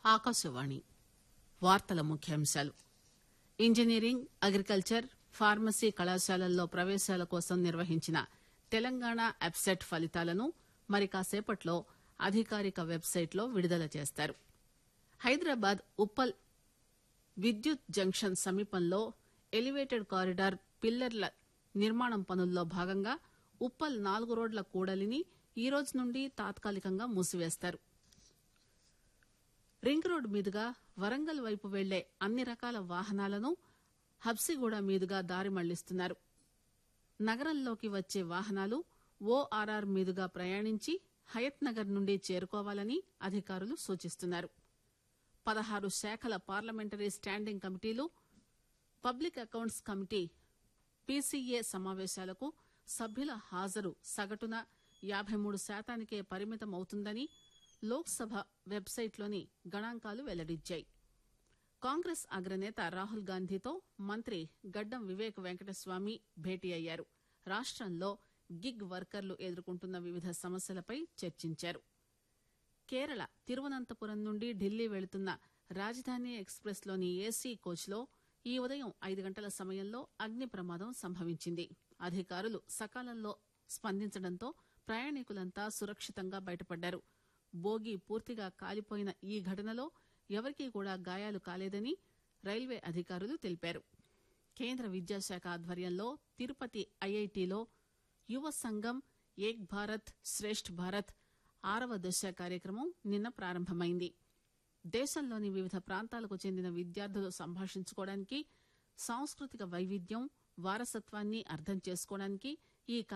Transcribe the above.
ఆకాశవాణి వార్తల ముఖ్యాంశాలు engineering agriculture pharmacy కళాశాలల్లో ప్రవేశాల కోసం నిర్వహించిన తెలంగాణ అబ్సెట్ ఫలితాలను మరి కాసేపట్లో అధికారిక వెబ్సైట్ లో విడుదల చేస్తారు హైదరాబాద్ ఉప్పల్ విద్యుత్ జంక్షన్ సమీపంలో ఎలివేటెడ్ కారిడార్ పిల్లర్ల నిర్మాణం పనుల్లో భాగంగా ఉప్పల్ నాలుగు రోడ్ల కూడలిని ఈ రోజు నుండి తాత్కాలికంగా మూసివేస్తారు రింగ్ రోడ్ మీదుగా వరంగల్ వైపు వెళ్లే అన్ని రకాల వాహనాలను హబ్సిగూడ మీదుగా దారి మళ్లిస్తున్నారు నగరంలోకి వచ్చే వాహనాలు ఓఆర్ఆర్ మీదుగా ప్రయాణించి హయత్ నగర్ నుండి చేరుకోవాలని అధికారులు సూచిస్తున్నారు పదహారు శాఖల parliamentary standing committees public accounts committee PCA సమావేశాలకు సభ్యుల హాజరు సగటున యాబై మూడు శాతానికే పరిమితమవుతుందని లోక్సభ వెబ్సైట్లోని గణాంకాలు వెల్లడించాయి కాంగ్రెస్ అగ్రనేత రాహుల్ గాంధీతో మంత్రి గడ్డం వివేక్ వెంకటస్వామి భేటీ అయ్యారు రాష్టంలో గిగ్ వర్కర్లు ఎదుర్కొంటున్న వివిధ సమస్యలపై చర్చించారు కేరళ తిరువనంతపురం నుండి ఢిల్లీ వెళుతున్న రాజధాని ఎక్స్ప్రెస్ లోని ఏసీ కోచ్లో ఈ ఉదయం ఐదు గంటల సమయంలో అగ్ని ప్రమాదం సంభవించింది అధికారులు సకాలంలో స్పందించడంతో ప్రయాణికులంతా సురక్షితంగా బయటపడ్డారు బోగి పూర్తిగా కాలిపోయిన ఈ ఘటనలో ఎవరికీ కూడా గాయాలు కాలేదని రైల్వే అధికారులు తెలిపారు కేంద్ర విద్యాశాఖ ఆధ్వర్యంలో తిరుపతి ఐఐటిలో యువ సంఘం ఏక్ భారత్ శ్రేష్ఠ్ భారత్ ఆరవ దశ కార్యక్రమం నిన్న ప్రారంభమైంది దేశంలోని వివిధ ప్రాంతాలకు చెందిన విద్యార్థులు సంభాషించుకోవడానికి సాంస్కృతిక వైవిధ్యం వారసత్వాన్ని అర్థం చేసుకోవడానికి ఈ